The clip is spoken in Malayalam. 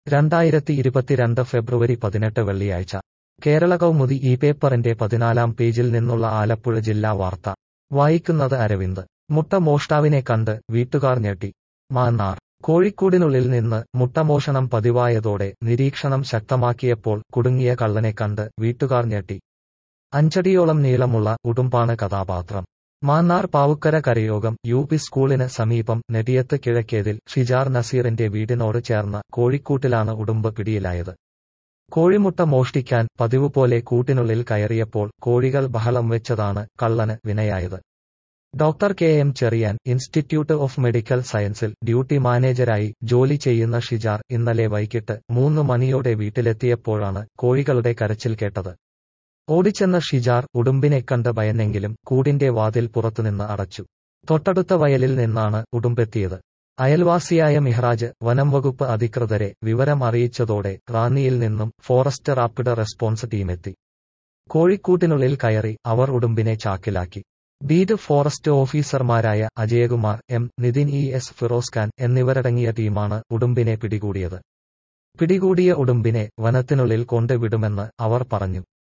രണ്ടായിരത്തി ഇരുപത്തിരണ്ട് ഫെബ്രുവരി പതിനെട്ട് വെള്ളിയാഴ്ച കേരള കൗമുദി ഈ പേപ്പറിന്റെ പതിനാലാം പേജിൽ നിന്നുള്ള ആലപ്പുഴ ജില്ലാ വാർത്ത വായിക്കുന്നത് അരവിന്ദ് മുട്ട മോഷ്ടാവിനെ കണ്ട് വീട്ടുകാർ ഞെട്ടി മാന്നാർ കോഴിക്കൂടിനുള്ളിൽ നിന്ന് മുട്ടമോഷണം പതിവായതോടെ നിരീക്ഷണം ശക്തമാക്കിയപ്പോൾ കുടുങ്ങിയ കള്ളനെ കണ്ട് വീട്ടുകാർ ഞെട്ടി അഞ്ചടിയോളം നീളമുള്ള ഉടുമ്പാണ് കഥാപാത്രം മാന്നാർ പാവുക്കര കരയോഗം യു പി സ്കൂളിന് സമീപം നെടിയത്ത് കിഴക്കേതിൽ ഷിജാർ നസീറിന്റെ വീടിനോട് ചേർന്ന കോഴിക്കൂട്ടിലാണ് ഉടുമ്പ് പിടിയിലായത് കോഴിമുട്ട മോഷ്ടിക്കാൻ പതിവ് പോലെ കൂട്ടിനുള്ളിൽ കയറിയപ്പോൾ കോഴികൾ ബഹളം വെച്ചതാണ് കള്ളന് വിനയായത് doctor K M Cherian institute of medical സയൻസിൽ ഡ്യൂട്ടി മാനേജരായി ജോലി ചെയ്യുന്ന ഷിജാർ ഇന്നലെ വൈകിട്ട് മൂന്ന് മണിയോടെ വീട്ടിലെത്തിയപ്പോഴാണ് കോഴികളുടെ കരച്ചിൽ കേട്ടത് ഓടിച്ചെന്ന ഷിജാർ ഉടുമ്പിനെ കണ്ട് ഭയന്നെങ്കിലും കൂടിന്റെ വാതിൽ പുറത്തുനിന്ന് അടച്ചു തൊട്ടടുത്ത വയലിൽ നിന്നാണ് ഉടുമ്പെത്തിയത് അയൽവാസിയായ മിഹ്റാജ് വനം വകുപ്പ് അധികൃതരെ വിവരം അറിയിച്ചതോടെ റാന്നിയിൽ നിന്നും ഫോറസ്റ്റ് റാപ്പിഡ് റെസ്പോൺസ് ടീമെത്തി കോഴിക്കൂട്ടിനുള്ളിൽ കയറി അവർ ഉടുമ്പിനെ ചാക്കിലാക്കി ബീഡ് ഫോറസ്റ്റ് ഓഫീസർമാരായ Ajayakumar M Nithin E S Firoz Khan എന്നിവരടങ്ങിയ ടീമാണ് ഉടുമ്പിനെ പിടികൂടിയത് പിടികൂടിയ ഉടുമ്പിനെ വനത്തിനുള്ളിൽ കൊണ്ടുവിടുമെന്ന് അവർ പറഞ്ഞു